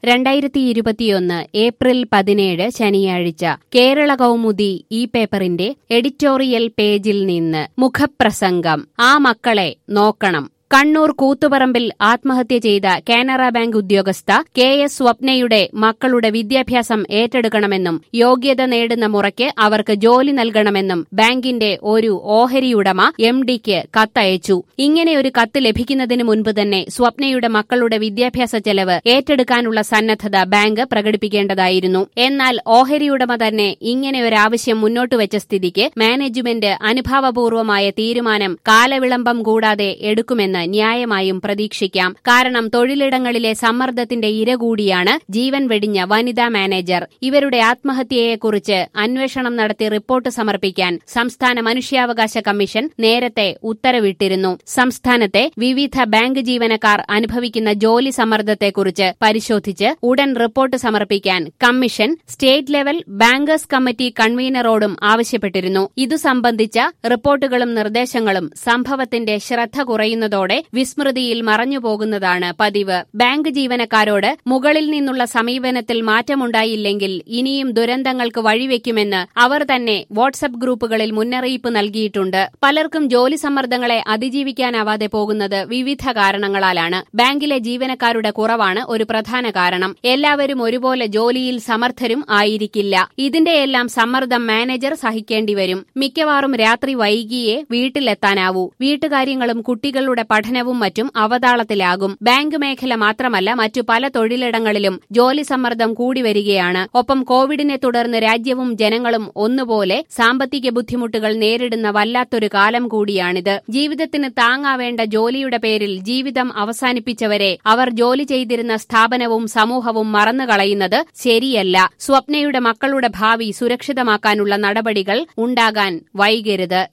രണ്ടായിരത്തി ഇരുപത്തിയൊന്ന് ഏപ്രിൽ പതിനേഴ് ശനിയാഴ്ച കേരള കൗമുദി ഈ പേപ്പറിന്റെ എഡിറ്റോറിയൽ പേജിൽ നിന്ന് മുഖപ്രസംഗം ആ മക്കളെ നോക്കണം കണ്ണൂർ കൂത്തുപറമ്പിൽ ആത്മഹത്യ ചെയ്ത കാനറ ബാങ്ക് ഉദ്യോഗസ്ഥ കെ എസ് സ്വപ്നയുടെ മക്കളുടെ വിദ്യാഭ്യാസം ഏറ്റെടുക്കണമെന്നും യോഗ്യത നേടുന്ന മുറയ്ക്ക് അവർക്ക് ജോലി നൽകണമെന്നും ബാങ്കിന്റെ ഒരു ഓഹരിയുടമ എം ഡിക്ക് കത്തയച്ചു ഇങ്ങനെ ഒരു കത്ത് ലഭിക്കുന്നതിന് മുൻപ് തന്നെ സ്വപ്നയുടെ മക്കളുടെ വിദ്യാഭ്യാസ ചെലവ് ഏറ്റെടുക്കാനുള്ള സന്നദ്ധത ബാങ്ക് പ്രകടിപ്പിക്കേണ്ടതായിരുന്നു എന്നാൽ ഓഹരിയുടമ തന്നെ ഇങ്ങനെ ഒരു ആവശ്യം മുന്നോട്ട് വെച്ച സ്ഥിതിക്ക് മാനേജ്മെന്റ് അനുഭാവപൂർവമായ തീരുമാനം കാലവിളംബം കൂടാതെ എടുക്കുമെന്ന് ന്യായമായും പ്രതീക്ഷിക്കാം കാരണം തൊഴിലിടങ്ങളിലെ സമ്മർദ്ദത്തിന്റെ ഇര കൂടിയാണ് ജീവൻ വെടിഞ്ഞ വനിതാ മാനേജർ ഇവരുടെ ആത്മഹത്യയെക്കുറിച്ച് അന്വേഷണം നടത്തി റിപ്പോർട്ട് സമർപ്പിക്കാൻ സംസ്ഥാന മനുഷ്യാവകാശ കമ്മീഷൻ നേരത്തെ ഉത്തരവിട്ടിരുന്നു സംസ്ഥാനത്തെ വിവിധ ബാങ്ക് ജീവനക്കാർ അനുഭവിക്കുന്ന ജോലി സമ്മർദ്ദത്തെക്കുറിച്ച് പരിശോധിച്ച് ഉടൻ റിപ്പോർട്ട് സമർപ്പിക്കാൻ commission state level bankers committee കൺവീനറോടും ആവശ്യപ്പെട്ടിരുന്നു ഇതു സംബന്ധിച്ച റിപ്പോർട്ടുകളും നിർദ്ദേശങ്ങളും സംഭവത്തിന്റെ ശ്രദ്ധ കുറയുന്നതോടെ വിസ്മൃതിയിൽ മറഞ്ഞുപോകുന്നതാണ് പതിവ് ബാങ്ക് ജീവനക്കാരോട് മുകളിൽ നിന്നുള്ള സമീപനത്തിൽ മാറ്റമുണ്ടായില്ലെങ്കിൽ ഇനിയും ദുരന്തങ്ങൾക്ക് വഴിവെക്കുമെന്ന് അവർ തന്നെ വാട്സപ്പ് ഗ്രൂപ്പുകളിൽ മുന്നറിയിപ്പ് നൽകിയിട്ടുണ്ട് പലർക്കും ജോലി സമ്മർദ്ദങ്ങളെ അതിജീവിക്കാനാവാതെ പോകുന്നത് വിവിധ കാരണങ്ങളാലാണ് ബാങ്കിലെ ജീവനക്കാരുടെ കുറവാണ് ഒരു പ്രധാന കാരണം എല്ലാവരും ഒരുപോലെ ജോലിയിൽ സമർത്ഥരും ആയിരിക്കില്ല ഇതിന്റെയെല്ലാം സമ്മർദ്ദം മാനേജർ സഹിക്കേണ്ടിവരും മിക്കവാറും രാത്രി വൈകിയേ വീട്ടിലെത്താനാവൂ വീട്ടുകാര്യങ്ങളും കുട്ടികളുടെ പഠനവും മറ്റും അവതാളത്തിലാകും ബാങ്ക് മേഖല മാത്രമല്ല മറ്റു പല തൊഴിലിടങ്ങളിലും ജോലി സമ്മർദ്ദം കൂടി വരികയാണ് ഒപ്പം കോവിഡിനെ തുടർന്ന് രാജ്യവും ജനങ്ങളും ഒന്നുപോലെ സാമ്പത്തിക ബുദ്ധിമുട്ടുകൾ നേരിടുന്ന വല്ലാത്തൊരു കാലം കൂടിയാണിത് ജീവിതത്തിന് താങ്ങാവേണ്ട ജോലിയുടെ പേരിൽ ജീവിതം അവസാനിപ്പിച്ചവരെ അവർ ജോലി ചെയ്തിരുന്ന സ്ഥാപനവും സമൂഹവും മറന്നുകളയുന്നത് ശരിയല്ല സ്വപ്നയുടെ മക്കളുടെ ഭാവി സുരക്ഷിതമാക്കാനുള്ള നടപടികൾ ഉണ്ടാകാൻ വൈകരുത്